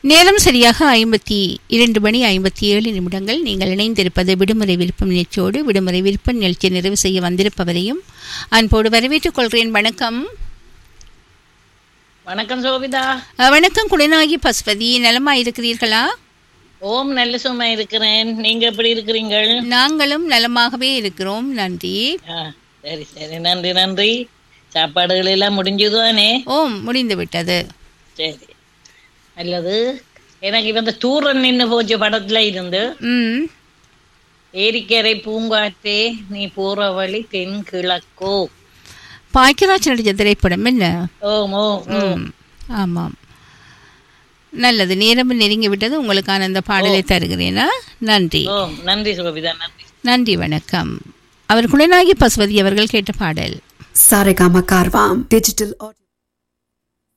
நேரம் சரியாக ஐம்பத்தி இரண்டு மணி ஐம்பத்தி ஏழு நிமிடங்கள் நீங்கள் இணைந்திருப்பது விடுமுறை விருப்பம் நிகழ்ச்சியோடு விடுமுறை விருப்ப நிகழ்ச்சி நிறைவு செய்ய வந்திருப்பவரையும் அன்போடு வரவேற்றுக் கொள்கிறேன் வணக்கம் வணக்கம் சோபிதா அஹ், வணக்கம் குணநாயகி பசுபதி நலமா இருக்கிறீர்களா ஓம் நல்ல சும்மா இருக்கிறேன் நீங்க எப்படி இருக்கிறீங்கள் நாங்களும் நலமாகவே இருக்கிறோம் நன்றி ஆ, சரி சரி நன்றி நன்றி சாப்பாடுகள் எல்லாம் முடிஞ்சுதானே ஓம் முடிந்து விட்டது சரி நல்லது எனக்கு இப்ப இந்த தூரன் நின்று போச்சு படத்துல இருந்து ம் ஏரிக்கரை பூங்காற்றே நீ போற வழி தென் கிழக்கோ பாக்கியராஜ் நடித்த திரைப்படம் என்ன ஓம் ஓம் ஓம் ம், ஆமாம் நல்லது நேரம் நெருங்கி விட்டது உங்களுக்கான அந்த பாடலை தருகிறேனா நன்றி ஓம் நன்றி சோபிதா நன்றி நன்றி வணக்கம் அவர் குணநாயகி பசுபதி அவர்கள் கேட்ட பாடல் Saregama Karvam Digital Audio.